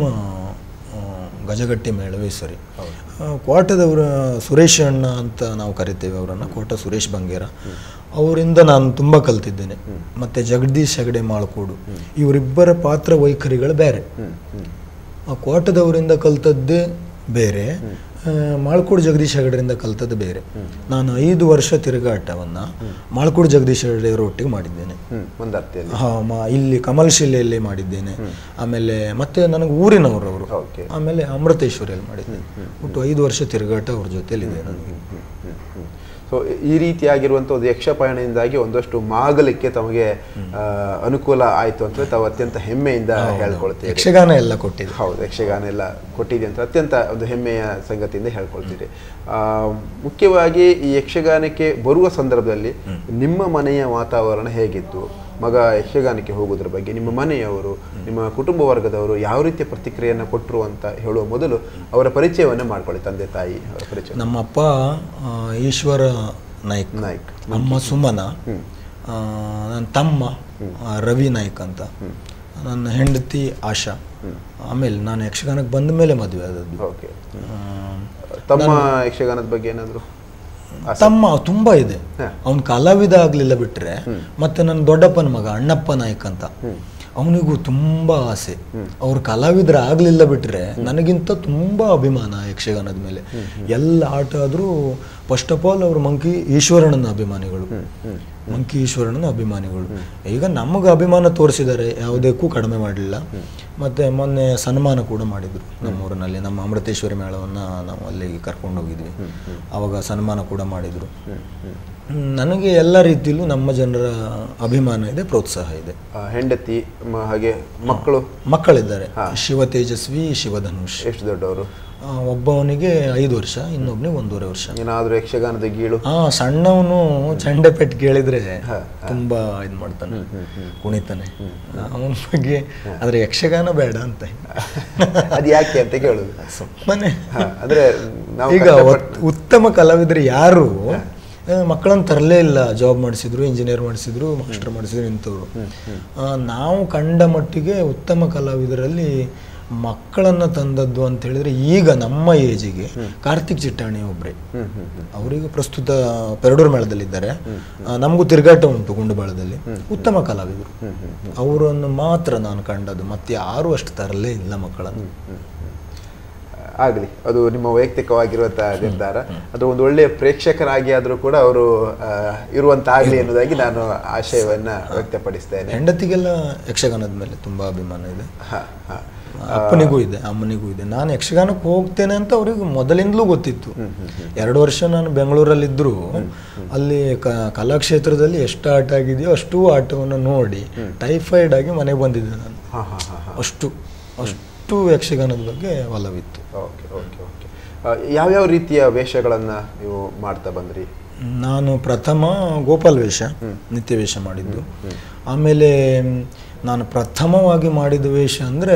ಆ, ಗಜಗಟ್ಟಿ ಮೇಳವೇ ಸರಿ ಆ, ಕೋಟದವರ ಸುರೇಶ್ ಅಣ್ಣ ಅಂತ ನಾವು ಕರಿತೇವೆ ಅವರನ್ನು ಕೋಟ ಸುರೇಶ್ ಬಂಗೇರ ಅವರಿಂದ ನಾನು ತುಂಬ ಕಲ್ತಿದ್ದೇನೆ ಮತ್ತು ಜಗದೀಶ್ ಹೆಗಡೆ ಮಾಳ್ಕೋಡು ಇವರಿಬ್ಬರ ಪಾತ್ರ ವೈಖರಿಗಳು ಬೇರೆ ಆ ಕೋಟದವರಿಂದ ಕಲ್ತದ್ದೇ ಬೇರೆ ಆ, ಮಾಳ್ಕೋಡು ಜಗದೀಶ್ ಹೆಗಡೆರಿಂದ ಕಲ್ತದ್ದು ಬೇರೆ ನಾನು ಐದು ವರ್ಷ ತಿರುಗಾಟವನ್ನು ಮಾಳ್ಕೋಡು ಜಗದೀಶ್ ಹೆಗಡೆಯವರ ಒಟ್ಟಿಗೆ ಮಾಡಿದ್ದೇನೆ ಹ್ಮ್ ಮುಂದರ್ತಿಯಲ್ಲಿ ಹಾ, ಮ- ಇಲ್ಲಿ ಕಮಲ್ ಶಿಲೆಯಲ್ಲಿ ಮಾಡಿದ್ದೇನೆ ಆಮೇಲೆ ಮತ್ತೆ ನನಗೆ ಊರಿನವರು ಅವರು ಓಕೆ ಆಮೇಲೆ ಅಮೃತೇಶ್ವರಿಯಲ್ಲಿ ಮಾಡಿದ್ದೇನೆ ಒಟ್ಟು ಐದು ವರ್ಷ ತಿರುಗಾಟ ಅವ್ರ ಜೊತೆಲಿದೆ ನನಗೆ ಸೊ ಈ ರೀತಿಯಾಗಿರುವಂಥ ಒಂದು ಯಕ್ಷ ಪಯಣದಿಂದಾಗಿ ಒಂದಷ್ಟು ಮಾಗಲಿಕ್ಕೆ ತಮಗೆ ಆ, ಅನುಕೂಲ ಆಯಿತು ಅಂತ ತಾವು ಅತ್ಯಂತ ಹೆಮ್ಮೆಯಿಂದ ಹೇಳ್ಕೊಳ್ತೀರಿ ಯಕ್ಷಗಾನ ಎಲ್ಲ ಕೊಟ್ಟಿದೆ ಹೌದು ಯಕ್ಷಗಾನ ಎಲ್ಲ ಕೊಟ್ಟಿದೆ ಅಂತ ಅತ್ಯಂತ ಒಂದು ಹೆಮ್ಮೆಯ ಸಂಗತಿಯಿಂದ ಹೇಳ್ಕೊಳ್ತೀರಿ ಆ, ಮುಖ್ಯವಾಗಿ ಈ ಯಕ್ಷಗಾನಕ್ಕೆ ಬರುವ ಸಂದರ್ಭದಲ್ಲಿ ನಿಮ್ಮ ಮನೆಯ ವಾತಾವರಣ ಹೇಗಿತ್ತು ಮಗ ಯಕ್ಷಗಾನಕ್ಕೆ ಹೋಗೋದ್ರ ಬಗ್ಗೆ ನಿಮ್ಮ ಮನೆಯವರು ನಿಮ್ಮ ಕುಟುಂಬ ವರ್ಗದವರು ಯಾವ ರೀತಿಯ ಪ್ರತಿಕ್ರಿಯೆಯನ್ನು ಕೊಟ್ಟರು ಅಂತ ಹೇಳುವ ಮೊದಲು ಅವರ ಪರಿಚಯವನ್ನು ಮಾಡ್ಕೊಳ್ಳಿ ತಂದೆ ತಾಯಿ ಅವರ ಪರಿಚಯ ನಮ್ಮಪ್ಪ ಆ, ಈಶ್ವರ ನಾಯ್ಕ್ ನಾಯ್ಕ್ ಅಮ್ಮ ಸುಮನ ಆ, ನನ್ನ ತಮ್ಮ ಆ, ರವಿ ನಾಯ್ಕ್ ಅಂತ ನನ್ನ ಹೆಂಡತಿ ಆಶಾ ಆಮೇಲೆ ನಾನು ಯಕ್ಷಗಾನಕ್ಕೆ ಬಂದ ಮೇಲೆ ಮದುವೆ ಆದದ್ದು ಓಕೆ ಆ, ತಮ್ಮ ಯಕ್ಷಗಾನದ ಬಗ್ಗೆ ಏನಾದ್ರು ತಮ್ಮ ತುಂಬಾ ಇದೆ ಹಾ. ಅವನ್ ಕಲಾವಿದ ಆಗ್ಲಿಲ್ಲ ಬಿಟ್ರೆ ಮತ್ತೆ ನನ್ನ ದೊಡ್ಡಪ್ಪನ ಮಗ ಅಣ್ಣಪ್ಪ ನಾಯ್ಕ್ ಅಂತ ಅವನಿಗೂ ತುಂಬಾ ಆಸೆ ಅವ್ರು ಕಲಾವಿದ್ರ ಆಗ್ಲಿಲ್ಲ ಬಿಟ್ರೆ ನನಗಿಂತ ತುಂಬಾ ಅಭಿಮಾನ ಯಕ್ಷಗಾನದ ಮೇಲೆ ಎಲ್ಲ ಆಟ ಆದ್ರೂ ಫಸ್ಟ್ ಆಫ್ ಆಲ್ ಅವರು ಮಂಕಿ ಈಶ್ವರಣ್ಣನ ಅಭಿಮಾನಿಗಳು ಮಂಕಿ ಈಶ್ವರಣ್ಣನ ಅಭಿಮಾನಿಗಳು ಈಗ ನಮಗೆ ಅಭಿಮಾನ ತೋರಿಸಿದ್ದಾರೆ ಯಾವುದಕ್ಕೂ ಕಡಿಮೆ ಮಾಡಲಿಲ್ಲ ಮತ್ತೆ ಮೊನ್ನೆ ಸನ್ಮಾನ ಕೂಡ ಮಾಡಿದ್ರು ನಮ್ಮೂರಿನಲ್ಲಿ ನಮ್ಮ ಅಮೃತೇಶ್ವರಿ ಮೇಳವನ್ನ ನಾವು ಅಲ್ಲಿಗೆ ಕರ್ಕೊಂಡು ಹೋಗಿದ್ವಿ ಅವಾಗ ಸನ್ಮಾನ ಕೂಡ ಮಾಡಿದ್ರು ಹ್ಮ್, ನನಗೆ ಎಲ್ಲ ರೀತಿಯಲ್ಲೂ ನಮ್ಮ ಜನರ ಅಭಿಮಾನ ಇದೆ ಪ್ರೋತ್ಸಾಹ ಇದೆ ಆ, ಹೆಂಡತಿ ಮ- ಹಾಗೆ ಮಕ್ಕಳು ಮಕ್ಕಳಿದ್ದಾರೆ ಶಿವ ತೇಜಸ್ವಿ ಶಿವಧನುಷ್ ಎಷ್ಟು ದೊಡ್ಡವರು ಆ, ಒಬ್ಬವನಿಗೆ ಐದು ವರ್ಷ ಇನ್ನೊಬ್ಬನಿಗೆ ಒಂದೂವರೆ ವರ್ಷ ಏನಾದರೂ ಯಕ್ಷಗಾನದ ಗೀಳು ಹಾ ಸಣ್ಣವನು ಚಂಡೆ ಪೆಟ್ಟು ಕೇಳಿದ್ರೆ ತುಂಬಾ ಇದ್ ಮಾಡ್ತಾನೆ ಕುಣಿತಾನೆ ಅವನ ಬಗ್ಗೆ ಆದ್ರೆ ಯಕ್ಷಗಾನ ಬೇಡ ಅಂತ ಅದು ಯಾಕೆ ಅಂತ ಕೇಳುದು ಸುಮ್ಮನೆ ಹಾ, ಅಂದ್ರೆ ನಾವು ಈಗ ಒತ್- ಉತ್ತಮ ಕಲಾವಿದರು ಯಾರು ಆ, ಮಕ್ಕಳನ್ನ ತರಲೇ ಇಲ್ಲ ಜಾಬ್ ಮಾಡಿಸಿದ್ರು ಇಂಜಿನಿಯರ್ ಮಾಡಿಸಿದ್ರು ಮಾಸ್ಟರ್ ಮಾಡಿಸಿದ್ರು ಇಂಥವ್ರು ಆ, ನಾವು ಕಂಡ ಮಟ್ಟಿಗೆ ಉತ್ತಮ ಕಲಾವಿದರಲ್ಲಿ ಮಕ್ಕಳನ್ನ ತಂದದ್ದು ಅಂತ ಹೇಳಿದ್ರೆ ಈಗ ನಮ್ಮ ಏಜಿಗೆ ಕಾರ್ತಿಕ್ ಚಿಟ್ಟಾಣಿ ಒಬ್ರೆ ಹ್ಮ್ ಹ್ಮ್ ಹ್ಮ್ ಅವರಿಗೆ ಪ್ರಸ್ತುತ ಪೆರಡೂರು ಮೇಳದಲ್ಲಿದ್ದಾರೆ ಆ, ನಮಗೂ ತಿರುಗಾಟ ಉಂಟು ಗುಂಡುಬಾಳದಲ್ಲಿ ಉತ್ತಮ ಕಲಾವಿದರು ಅವರನ್ನು ಮಾತ್ರ ನಾನು ಕಂಡದ್ದು ಮತ್ತೆ ಯಾರು ಅಷ್ಟು ತರಲೇ ಇಲ್ಲ ಮಕ್ಕಳನ್ನು ಆಗಲಿ ಅದು ನಿಮ್ಮ ವೈಯಕ್ತಿಕವಾಗಿರುವಂತಹ ನಿರ್ಧಾರ ಅದು ಒಂದು ಒಳ್ಳೆಯ ಪ್ರೇಕ್ಷಕರಾಗಿ ಆದರೂ ಕೂಡ ಅವರು ಇರುವಂತ ಆಗಲಿ ಅನ್ನೋದಾಗಿ ನಾನು ಆಶಯವನ್ನ ವ್ಯಕ್ತಪಡಿಸ್ತೇನೆ ಹೆಂಡತಿಗೆಲ್ಲ ಯಕ್ಷಗಾನದ ಮೇಲೆ ತುಂಬಾ ಅಭಿಮಾನ ಇದೆ ಹ, ಹ. ಅಪ್ಪನಿಗೂ ಇದೆ ಅಮ್ಮನಿಗೂ ಇದೆ ನಾನು ಯಕ್ಷಗಾನಕ್ಕೆ ಹೋಗ್ತೇನೆ ಅಂತ ಅವ್ರಿಗೆ ಮೊದಲಿಂದಲೂ ಗೊತ್ತಿತ್ತು ಎರಡು ವರ್ಷ ನಾನು ಬೆಂಗಳೂರಲ್ಲಿದ್ದರೂ ಅಲ್ಲಿ ಕ ಕಲಾಕ್ಷೇತ್ರದಲ್ಲಿ ಎಷ್ಟು ಆಟ ಆಗಿದೆಯೋ ಅಷ್ಟು ಆಟವನ್ನು ನೋಡಿ ಟೈಫಾಯ್ಡ್ ಆಗಿ ಮನೆಗೆ ಬಂದಿದ್ದೆ ನಾನು ಹ, ಹ, ಹ, ಹ. ಅಷ್ಟು ಅಷ್ಟು ಯಕ್ಷಗಾನದ ಬಗ್ಗೆ ಒಲವಿತ್ತು ಓಕೆ ಓಕೆ ಓಕೆ ಆ, ಯಾವ್ಯಾವ ರೀತಿಯ ವೇಷಗಳನ್ನ ನೀವು ಮಾಡ್ತಾ ಬಂದ್ರಿ ನಾನು ಪ್ರಥಮ ಗೋಪಾಲ್ ವೇಷ ನಿತ್ಯ ವೇಷ ಮಾಡಿದ್ದು ಆಮೇಲೆ ಮ್, ನಾನು ಪ್ರಥಮವಾಗಿ ಮಾಡಿದ ವೇಷ ಅಂದರೆ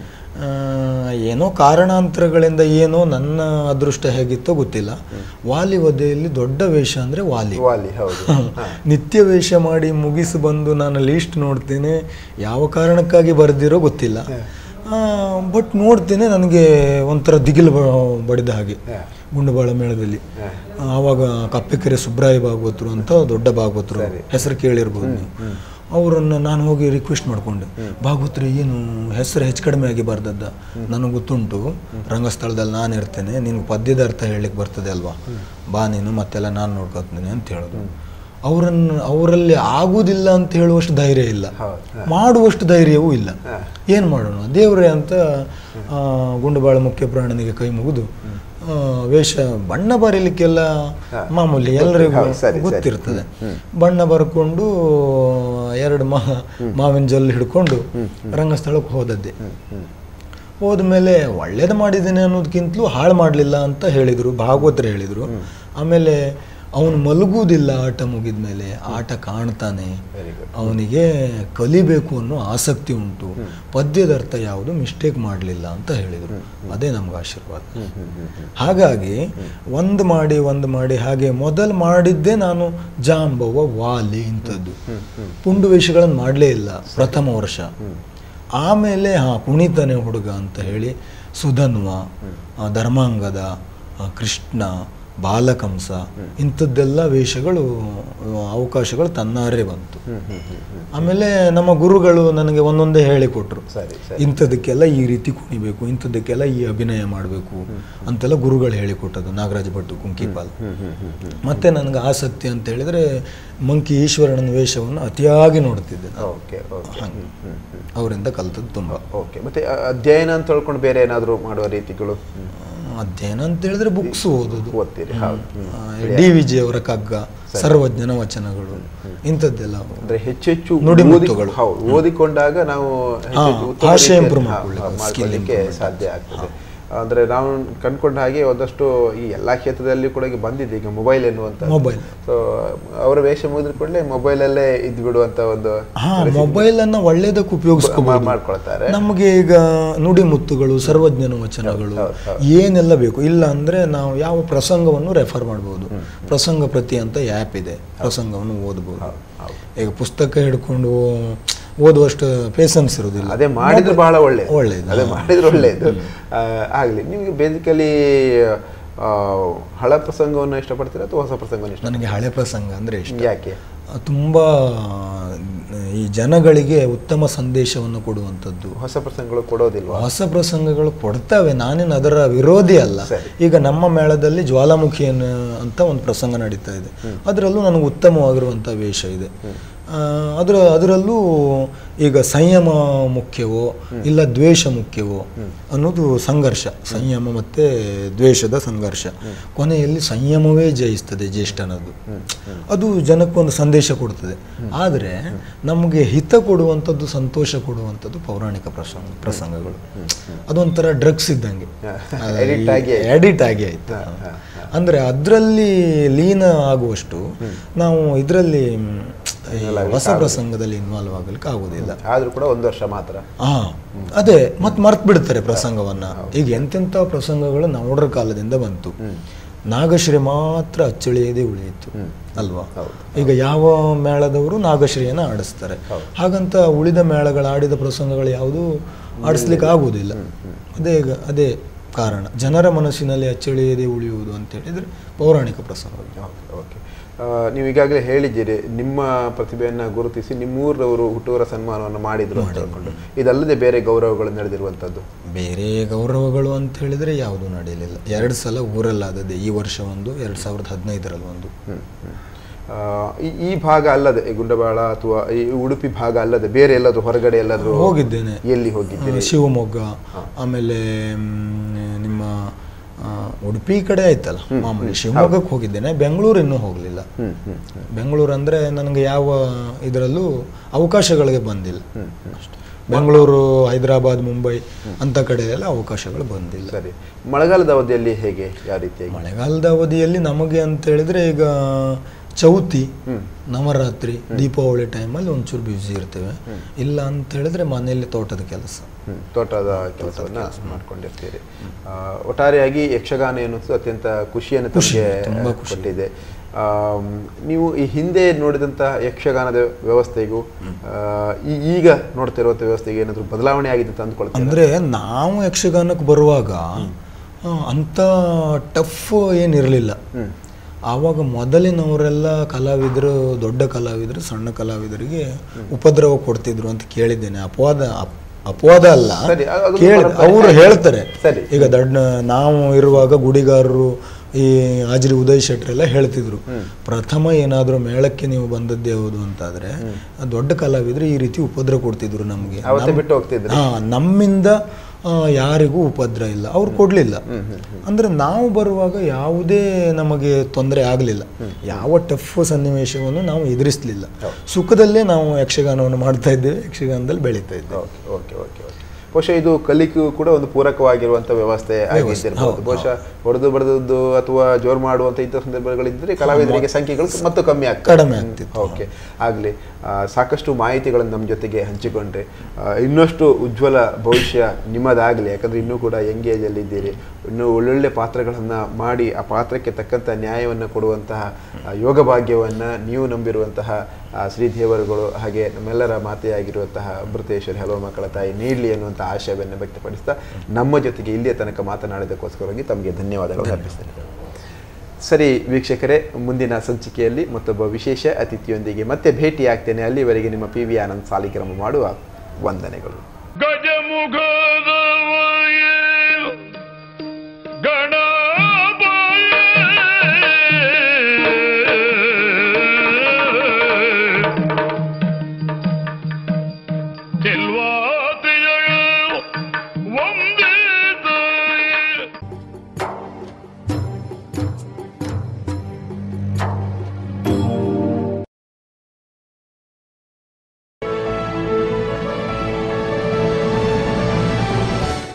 ಏನೋ ಕಾರಣಾಂತರಗಳಿಂದ ಏನೋ ನನ್ನ ಅದೃಷ್ಟ ಹೇಗಿತ್ತೋ ಗೊತ್ತಿಲ್ಲ ವಾಲಿ ವಧೆಯಲ್ಲಿ ದೊಡ್ಡ ವೇಷ ಅಂದರೆ ವಾಲಿ ವಾಲಿ ಹೌದು ನಿತ್ಯ ವೇಷ ಮಾಡಿ ಮುಗಿಸಿ ಬಂದು ನಾನು ಲೀಸ್ಟ್ ನೋಡ್ತೇನೆ ಯಾವ ಕಾರಣಕ್ಕಾಗಿ ಬರೆದಿರೋ ಗೊತ್ತಿಲ್ಲ ಬಟ್ ನೋಡ್ತೇನೆ ನನಗೆ ಒಂಥರ ದಿಗಿಲು ಬ- ಬಡಿದ ಹಾಗೆ ಗುಂಡುಬಾಳ ಮೇಳದಲ್ಲಿ ಆವಾಗ ಕಪ್ಪೆಕೆರೆ ಸುಬ್ರಾಯ ಭಾಗವತರು ಅಂತ ದೊಡ್ಡ ಭಾಗವತರು ಹೆಸರು ಕೇಳಿರ್ಬೋದು ನೀವು ಅವರನ್ನು ನಾನು ಹೋಗಿ ರಿಕ್ವೆಸ್ಟ್ ಮಾಡಿಕೊಂಡೆ ಭಾಗವತ್ರಿ ಏನು ಹೆಸರು ಹೆಚ್ಚು ಕಡಿಮೆ ಆಗಿ ಬರ್ದದ್ದ ನನಗೆ ಗೊತ್ತುಂಟು ರಂಗಸ್ಥಳದಲ್ಲಿ ನಾನು ಇರ್ತೇನೆ ನಿನ್ಗೆ ಪದ್ಯದ ಅರ್ಥ ಹೇಳಲಿಕ್ಕೆ ಬರ್ತದೆ ಅಲ್ವಾ ಬಾ ನೀನು ಮತ್ತೆಲ್ಲ ನಾನು ನೋಡ್ಕೊತೀನಿ ಅಂತ ಹೇಳೋದು ಅವರನ್ನು ಅವರಲ್ಲಿ ಆಗುವುದಿಲ್ಲ ಅಂತ ಹೇಳುವಷ್ಟು ಧೈರ್ಯ ಇಲ್ಲ ಹೌದು ಮಾಡುವಷ್ಟು ಧೈರ್ಯವೂ ಇಲ್ಲ ಏನು ಮಾಡೋಣ ದೇವರೇ ಅಂತ ಆ, ಗುಂಡುಬಾಳ ಮುಖ್ಯ ಪ್ರಾಣನಿಗೆ ಕೈ ಮುಗಿದು ಆ, ವೇಷ ಬಣ್ಣ ಬರೀಲಿಕ್ಕೆಲ್ಲ ಮಾಮೂಲಿ ಎಲ್ಲರಿಗೂ ಹೌದು, ಸರಿ, ಸರಿ. ಗೊತ್ತಿರ್ತದೆ ಬಣ್ಣ ಬರ್ಕೊಂಡು ಎರಡು ಮಾ ಮಾವಿನ ಜಲ್ಲು ಹಿಡ್ಕೊಂಡು ರಂಗಸ್ಥಳಕ್ಕೆ ಹೋದದ್ದೆ ಹೋದ್ಮೇಲೆ ಒಳ್ಳೇದು ಮಾಡಿದ್ದೇನೆ ಅನ್ನೋದಕ್ಕಿಂತಲೂ ಹಾಳು ಮಾಡಲಿಲ್ಲ ಅಂತ ಹೇಳಿದರು ಭಾಗವತರು ಹೇಳಿದರು ಆಮೇಲೆ ಅವನು ಮಲಗುವುದಿಲ್ಲ ಆಟ ಮುಗಿದ ಮೇಲೆ ಆಟ ಕಾಣ್ತಾನೆ ವೆರಿ ಗುಡ್ ಅವನಿಗೆ ಕಲಿಬೇಕು ಅನ್ನೋ ಆಸಕ್ತಿ ಉಂಟು ಪದ್ಯದ ಅರ್ಥ ಯಾವುದು ಮಿಸ್ಟೇಕ್ ಮಾಡಲಿಲ್ಲ ಅಂತ ಹೇಳಿದರು ಅದೇ ನಮ್ಗೆ ಆಶೀರ್ವಾದ ಹಾಗಾಗಿ ಒಂದು ಮಾಡಿ ಒಂದು ಮಾಡಿ ಹಾಗೆ ಮೊದಲು ಮಾಡಿದ್ದೇ ನಾನು ಜಾಂಬವ ವಾಲಿ ಇಂಥದ್ದು ಪುಂಡು ವೇಷಗಳನ್ನು ಮಾಡಲೇ ಇಲ್ಲ ಪ್ರಥಮ ವರ್ಷ ಆಮೇಲೆ ಹಾ ಕುಣಿತಾನೆ ಹುಡುಗ ಅಂತ ಹೇಳಿ ಸುಧನ್ವ ಆ, ಧರ್ಮಾಂಗದ ಆ, ಕೃಷ್ಣ ಬಾಲಕಂಸ ಇಂಥದ್ದೆಲ್ಲ ವೇಷಗಳು ಆ, ಅವಕಾಶಗಳು ತನ್ನಾರೇ ಬಂತು ಹ್ಮ್ ಹ್ಮ್ ಹ್ಮ್ ಹ್ಮ್ ಆಮೇಲೆ ನಮ್ಮ ಗುರುಗಳು ನನಗೆ ಒಂದೊಂದೇ ಹೇಳಿಕೊಟ್ರು ಸರಿ ಸರಿ ಇಂಥದಕ್ಕೆಲ್ಲ ಈ ರೀತಿ ಕುಣಿಬೇಕು ಇಂಥದಕ್ಕೆಲ್ಲ ಈ ಅಭಿನಯ ಮಾಡಬೇಕು ಅಂತೆಲ್ಲ ಗುರುಗಳು ಹೇಳಿಕೊಟ್ಟದ್ದು ನಾಗರಾಜ ಭಟ್ಟು ಕುಂಕಿಪಾಲ್ ಹ್ಮ್ ಹ್ಮ್ ಹ್ಮ್ ಹ್ಮ್ ಮತ್ತೆ ನನಗೆ ಆಸಕ್ತಿ ಅಂತ ಹೇಳಿದ್ರೆ ಮಂಕಿ ಈಶ್ವರನ ವೇಷವನ್ನು ಅತಿಯಾಗಿ ನೋಡ್ತಿದ್ದೆ ನಾನು. ಓಕೆ ಓಕೆ ಹ್ಮ್ ಹ್ಮ್ ಹ್ಮ್ ಅವರಿಂದ ಕಲ್ತದ್ದು ತುಂಬ ಓಕೆ ಮತ್ತೆ ಅ- ಅಧ್ಯಯನ ಅಂತ ಹೇಳ್ಕೊಂಡು ಬೇರೆ ಏನಾದರೂ ಮಾಡುವ ರೀತಿಗಳು ಹ್ಮ್. ಅಧ್ಯಯನ ಅಂತ ಹೇಳಿದ್ರೆ ಬುಕ್ಸ್ ಓದೋದು ಓದ್ತೀರಿ ಹೌದು ಹ್ಮ್. ಡಿ ವಿ ಜಿ ಅವರ ಕಗ್ಗ ಸರ್ವಜ್ಞನ ವಚನಗಳು ಇಂಥದ್ದೆಲ್ಲ ಅಂದ್ರೆ ಹೆಚ್ಚು ಹೆಚ್ಚು ನುಡಿಮುತ್ತುಗಳು. ಓದಿ- ಹೌದು ಓದಿಕೊಂಡಾಗ ನಾವು ಹೆಚ್ಚು ಹಾ, ಹೆಚ್ಚು ಉತ್ತಮ ಭಾಷೆ ರೀತಿಯಲ್ಲಿ- improve ಹಾ, ಮಾಡ್ಕೊಳ್ಳಿಕ್ಕೆ, ಹಾ, skill ಮಾಡ್ಕೊಳ್ಳಿಕ್ಕೆ improve ಸಾಧ್ಯ ಆಗ್ತದೆ ಅಂದ್ರೆ ನಾವು ಕಂಡ್ಕೊಂಡ ಹಾಗೆ ಒಂದಷ್ಟು ಈ ಎಲ್ಲಾ ಕ್ಷೇತ್ರದಲ್ಲಿ ಕೂಡ ಈಗ ಬಂದಿದೆ ಈಗ ಮೊಬೈಲ್ ಎನ್ನುವಂತ ಮೊಬೈಲ್ ಸೊ ಅವರ ವೇಷ ಮುಗಿದ ಕೂಡಲೇ ಮೊಬೈಲಲ್ಲೇ ಇದ್ದು ಬಿಡುವಂತ ಒಂದು ಹಾ ಮೊಬೈಲ್ ಅನ್ನ ಒಳ್ಳೇದಕ್ಕೆ ಉಪಯೋಗಿಸ್ಕೋಬಹುದು ಮಾಡ್ಕೊಳ್ತಾರೆ ನಮಗೆ ಈಗ ನುಡಿಮುತ್ತುಗಳು ಸರ್ವಜ್ಞನ ವಚನಗಳು ಏನೆಲ್ಲ ಬೇಕು ಇಲ್ಲ ಅಂದ್ರೆ ನಾವು ಯಾವ ಪ್ರಸಂಗವನ್ನು ರೆಫರ್ ಮಾಡಬಹುದು ಪ್ರಸಂಗ ಪ್ರತಿ ಅಂತ ಆ್ಯಪ್ ಇದೆ ಪ್ರಸಂಗವನ್ನು ಓದಬಹುದು ಈಗ ಪುಸ್ತಕ ಹಿಡ್ಕೊಂಡು ಓದುವಷ್ಟು ಪೇಸನ್ಸ್ ಇರೋದಿಲ್ಲ ಅದೇ ಮಾಡಿದ್ರೆ ಬಹಳ ಒಳ್ಳೆಯದು ಒಳ್ಳೆಯದು, ಅದೇ ಮಾಡಿದ್ರೆ ಒಳ್ಳೆಯದು ಆ, ಆಗ್ಲಿ ನಿಮಗೆ ಬೇಸಿಕಲಿ ಹಳ ಪ್ರಸಂಗವನ್ನು ಇಷ್ಟಪಡ್ತೀರಾ ಅಥವಾ ಹೊಸ ಪ್ರಸಂಗವನ್ನು ಇಷ್ಟ ನನಗೆ ಹಳೆ ಪ್ರಸಂಗ ಅಂದ್ರೆ ಇಷ್ಟ ಯಾಕೆ ತುಂಬ ಈ ಜನಗಳಿಗೆ ಉತ್ತಮ ಸಂದೇಶವನ್ನು ಕೊಡುವಂಥದ್ದು ಹೊಸ ಪ್ರಸಂಗಗಳು ಕೊಡೋದಿಲ್ವಾ ಹೊಸ ಪ್ರಸಂಗಗಳು ಕೊಡ್ತವೆ ನಾನೇನು ಅದರ ವಿರೋಧಿ ಅಲ್ಲ ಸರಿ. ಈಗ ನಮ್ಮ ಮೇಳದಲ್ಲಿ ಜ್ವಾಲಾಮುಖಿ ಅನ್ನೋ ಅಂತ ಒಂದು ಪ್ರಸಂಗ ನಡೀತಾ ಇದೆ ಅದರಲ್ಲೂ ನನಗೆ ಉತ್ತಮವಾಗಿರುವಂಥ ವೇಷ ಇದೆ ಆ, ಅದರ ಅದರಲ್ಲೂ ಈಗ ಸಂಯಮ ಮುಖ್ಯವೋ ಇಲ್ಲ ದ್ವೇಷ ಮುಖ್ಯವೋ ಅನ್ನೋದು ಸಂಘರ್ಷ ಸಂಯಮ ಮತ್ತೆ ದ್ವೇಷದ ಸಂಘರ್ಷ ಕೊನೆಯಲ್ಲಿ ಸಂಯಮವೇ ಜಯಿಸ್ತದೆ ಜ್ಯೇಷ್ಠನದು ಅದು ಜನಕ್ಕೊಂದು ಸಂದೇಶ ಕೊಡ್ತದೆ ಆದರೆ ನಮಗೆ ಹಿತ ಕೊಡುವಂಥದ್ದು ಸಂತೋಷ ಕೊಡುವಂಥದ್ದು ಪೌರಾಣಿಕ ಪ್ರಸಂಗ ಪ್ರಸಂಗಗಳು ಅದೊಂಥರ ಡ್ರಗ್ಸ್ ಇದ್ದಂಗೆ Addict ಆಗಿ ಎಡಿಟ್ ಆಗಿ ಆಯ್ತು ಅಂದ್ರೆ ಅದರಲ್ಲಿ ಲೀನ ಆಗುವಷ್ಟು ನಾವು ಇದರಲ್ಲಿ ಹೊಸ ಪ್ರಸಂಗದಲ್ಲಿ ಇನ್ವಾಲ್ವ್ ಆಗಲಿಕ್ಕೆ ಆಗೋದಿಲ್ಲ ಆದ್ರೂ ಕೂಡ ಒಂದು ವರ್ಷ ಮಾತ್ರ ಹಾ ಅದೇ ಮತ್ತೆ ಮರ್ತ್ ಬಿಡ್ತಾರೆ ಪ್ರಸಂಗವನ್ನ ಈಗ ಎಂತೆಂಥ ಪ್ರಸಂಗಗಳು ನಾವುಡ್ರ ಕಾಲದಿಂದ ಬಂತು ನಾಗಶ್ರೀ ಮಾತ್ರ ಅಚ್ಚಳಿಯದೇ ಉಳಿಯಿತು ಅಲ್ವಾ ಈಗ ಯಾವ ಮೇಳದವರು ನಾಗಶ್ರೀಯನ್ನ ಆಡಿಸ್ತಾರೆ ಹಾಗಂತ ಉಳಿದ ಮೇಳಗಳು ಆಡಿದ ಪ್ರಸಂಗಗಳು ಯಾವುದು ಆಡಿಸ್ಲಿಕ್ಕೆ ಆಗುವುದಿಲ್ಲ ಅದೇ ಈಗ ಅದೇ ಕಾರಣ ಜನರ ಮನಸ್ಸಿನಲ್ಲಿ ಅಚ್ಚಳಿಯದೇ ಉಳಿಯುವುದು ಅಂತ ಹೇಳಿದ್ರೆ ಪೌರಾಣಿಕ ಪ್ರಸಂಗಗಳು ಓಕೆ ಓಕೆ ಆ, ನೀವು ಈಗಾಗಲೇ ಹೇಳಿದ್ದೀರಿ ನಿಮ್ಮ ಪ್ರತಿಭೆಯನ್ನು ಗುರುತಿಸಿ ನಿಮ್ಮೂರವರು ಹುಟ್ಟುವರ ಸನ್ಮಾನವನ್ನು ಮಾಡಿದ್ರು ಅಂತ ಹೇಳ್ಕೊಂಡು ಇದಲ್ಲದೆ ಬೇರೆ ಗೌರವಗಳು ನಡೆದಿರುವಂಥದ್ದು ಬೇರೆ ಗೌರವಗಳು ಅಂತ ಹೇಳಿದ್ರೆ ಯಾವುದೂ ನಡೆಯಲಿಲ್ಲ ಎರಡು ಸಲ ಊರಲ್ಲಾದದೆ ಈ ವರ್ಷ ಒಂದು ಎರಡು ಸಾವಿರದ ಹದಿನೈದರಲ್ಲಿ ಒಂದು ಹ್ಮ್, ಹ್ಮ್. ಆ, ಈ- ಈ ಭಾಗ ಅಲ್ಲದೆ ಈ ಗುಂಡಬಾಳ ಅಥವಾ ಈ ಉಡುಪಿ ಭಾಗ ಅಲ್ಲದೆ ಬೇರೆ ಎಲ್ಲಾದ್ರೂ ಹೊರಗಡೆ ಎಲ್ಲಾದ್ರೂ ಹೋಗಿದ್ದೇನೆ ಎಲ್ಲಿ ಹೋಗಿದ್ದೀರಿ ಆ, ಶಿವಮೊಗ್ಗ ಆಮೇಲೆ ಮ್, ನಿಮ್ಮ ಆ, ಉಡುಪಿ ಕಡೆ ಆಯ್ತಲ್ಲ ಮಾಮೂಲಿ ಶಿವಮೊಗ್ಗಕ್ಕೆ ಹೋಗಿದ್ದೇನೆ ಬೆಂಗಳೂರು ಇನ್ನೂ ಹೋಗಲಿಲ್ಲ ಹ್ಮ್ ಹ್ಮ್ ಬೆಂಗಳೂರು ಅಂದರೆ ನನಗೆ ಯಾವ ಇದರಲ್ಲೂ ಅವಕಾಶಗಳಿಗೆ ಬಂದಿಲ್ಲ ಅಷ್ಟೇ ಬೆಂಗಳೂರು ಹೈದರಾಬಾದ್ ಮುಂಬೈ ಅಂಥ ಕಡೆ ಎಲ್ಲ ಅವಕಾಶಗಳು ಬಂದಿಲ್ಲ ಸರಿ ಮಳೆಗಾಲದ ಅವಧಿಯಲ್ಲಿ ಹೇಗೆ ಯಾವ ರೀತಿಯಾಗಿ ಮಳೆಗಾಲದ ಅವಧಿಯಲ್ಲಿ ನಮಗೆ ಅಂತ ಹೇಳಿದ್ರೆ ಈಗ ಚೌತಿ ನವರಾತ್ರಿ ದೀಪಾವಳಿ ಟೈಮಲ್ಲಿ ಒಂಚೂರು ಬ್ಯುಸಿ ಇರ್ತೇವೆ ಇಲ್ಲ ಅಂತ ಹೇಳಿದ್ರೆ ಮನೆಯಲ್ಲಿ ತೋಟದ ಕೆಲಸ ಹ್ಮ್, ತೋಟದ ಕೆಲಸವನ್ನ ಮಾಡ್ಕೊಂಡಿರ್ತೀರಿ ಆ, ಒಟ್ಟಾರೆಯಾಗಿ ಯಕ್ಷಗಾನ ಎನ್ನುವುದು ಅತ್ಯಂತ ಖುಷಿಯನ್ನು ತಮಗೆ ತುಂಬಾ ಖುಷಿ. ಕೊಟ್ಟಿದೆ ಆಮ್, ನೀವು ಈ ಹಿಂದೆ ನೋಡಿದಂಥ ಯಕ್ಷಗಾನದ ವ್ಯವಸ್ಥೆಗೂ ಆ, ಈ- ಈಗ ನೋಡ್ತಿರುವಂಥ ವ್ಯವಸ್ಥೆಗೆ ಏನಾದರೂ ಬದಲಾವಣೆ ಆಗಿದೆ ಅಂತ ಅಂದ್ಕೊಳ್ತೀನಿ ಅಂದರೆ ನಾವು ಯಕ್ಷಗಾನಕ್ಕೆ ಬರುವಾಗ ಆ, ಅಂಥ ಟಫ್ ಏನಿರಲಿಲ್ಲ ಆವಾಗ ಮೊದಲಿನವರೆಲ್ಲ ಕಲಾವಿದರು ದೊಡ್ಡ ಕಲಾವಿದರು ಸಣ್ಣ ಕಲಾವಿದರಿಗೆ ಉಪದ್ರವ ಕೊಡ್ತಿದ್ರು ಅಂತ ಕೇಳಿದ್ದೇನೆ ಅಪವಾದ ಅಪ್- ಅಪವಾದ ಅಲ್ಲ ಸರಿ, ಅದು ಕೇಳಿ ಪರಂಪರೆ ಅವರು ಹೇಳ್ತಾರೆ ಸರಿ. ಈಗ ದೊಡ್ಡ ನಾವು ಇರುವಾಗ ಗುಡಿಗಾರರು ಈ ಹಾಜರಿ ಉದಯ್ ಶೆಟ್ರೆಲ್ಲ ಹೇಳ್ತಿದ್ರು ಪ್ರಥಮ ಏನಾದರೂ ಮೇಳಕ್ಕೆ ನೀವು ಬಂದದ್ದೇ ಹೌದು ಅಂತಾದ್ರೆ ದೊಡ್ಡ ಕಲಾವಿದರು ಈ ರೀತಿ ಉಪದ್ರ ಕೊಡ್ತಿದ್ರು ನಮಗೆ ಅವತ್ತೇ ಬಿಟ್ಟು ಹೋಗ್ತಿದ್ರು ಹಾ ನಮ್ಮಿಂದ ಆ, ಯಾರಿಗೂ ಉಪದ್ರ ಇಲ್ಲ ಅವ್ರು ಕೊಡ್ಲಿಲ್ಲ ಅಂದ್ರೆ ನಾವು ಬರುವಾಗ ಯಾವುದೇ ನಮಗೆ ತೊಂದರೆ ಆಗಲಿಲ್ಲ ಯಾವ ಟಫ್ ಸನ್ನಿವೇಶವನ್ನು ನಾವು ಎದುರಿಸಲಿಲ್ಲ ಸುಖದಲ್ಲೇ ನಾವು ಯಕ್ಷಗಾನವನ್ನು ಮಾಡ್ತಾ ಇದ್ದೇವೆ ಯಕ್ಷಗಾನದಲ್ಲಿ ಬೆಳೀತಾ ಇದ್ದೇವೆ ಓಕೆ ಓಕೆ ಓಕೆ ಓಕೆ ಬಹುಶಃ ಇದು ಕಲಿಕೆಗೂ ಕೂಡ ಒಂದು ಪೂರಕವಾಗಿರುವಂಥ ವ್ಯವಸ್ಥೆ ಆಗಿದ್ದಿರ್ಬೋದು ಬಹುಶಃ ಹೊಡೆದು ಬಡದದ್ದು ಅಥವಾ ಜೋರು ಮಾಡುವಂಥ ಇಂಥ ಸಂದರ್ಭಗಳಿದ್ದರೆ ಕಲಾವಿದರಿಗೆ ಸಂಖ್ಯೆಗಳು ಮತ್ತು ಕಮ್ಮಿ ಆಗ್ತದೆ ಕಡಿಮೆ ಆಗ್ತಿತ್ತು ಓಕೆ ಆಗಲಿ ಸಾಕಷ್ಟು ಮಾಹಿತಿಗಳನ್ನು ನಮ್ಮ ಜೊತೆಗೆ ಹಂಚಿಕೊಂಡ್ರೆ ಆ, ಇನ್ನಷ್ಟು ಉಜ್ವಲ ಭವಿಷ್ಯ ನಿಮ್ಮದಾಗಲಿ ಯಾಕಂದರೆ ಇನ್ನೂ ಕೂಡ ಯಂಗ್ ಏಜಲ್ಲಿ ಇದ್ದೀರಿ ಇನ್ನೂ ಒಳ್ಳೊಳ್ಳೆ ಪಾತ್ರಗಳನ್ನು ಮಾಡಿ ಆ ಪಾತ್ರಕ್ಕೆ ತಕ್ಕಂಥ ನ್ಯಾಯವನ್ನು ಕೊಡುವಂತಹ ಆ, ಯೋಗ ಭಾಗ್ಯವನ್ನು ನೀವು ನಂಬಿರುವಂತಹ ಆ, ಶ್ರೀದೇವರುಗಳು ಹಾಗೆ ನಮ್ಮೆಲ್ಲರ ಮಾತೆಯಾಗಿರುವಂತಹ ಅಮೃತೇಶ್ವರಿ ಹಲವು ಮಕ್ಕಳ ತಾಯಿ ನೀಡಲಿ ಅನ್ನುವಂಥ ಆಶಯವನ್ನು ವ್ಯಕ್ತಪಡಿಸ್ತಾ ನಮ್ಮ ಜೊತೆಗೆ ಇಲ್ಲಿಯ ತನಕ ಮಾತನಾಡಿದಕ್ಕೋಸ್ಕರವಾಗಿ ತಮಗೆ ಧನ್ಯವಾದಗಳು ಅರ್ಪಿಸ್ತೇನೆ ಸರಿ ವೀಕ್ಷಕರೇ ಮುಂದಿನ ಸಂಚಿಕೆಯಲ್ಲಿ ಮತ್ತೊಬ್ಬ ವಿಶೇಷ ಅತಿಥಿಯೊಂದಿಗೆ ಮತ್ತೆ ಭೇಟಿಯಾಗ್ತೇನೆ ಅಲ್ಲಿವರೆಗೆ ನಿಮ್ಮ ಪಿ ವಿ ಆನಂದ್ ಸಾಲಿಗ್ರಾಮ ಮಾಡುವ ವಂದನೆಗಳು ಗಜಮುಖದ ಗಣಪಯ ಚೆಲ್ವಾ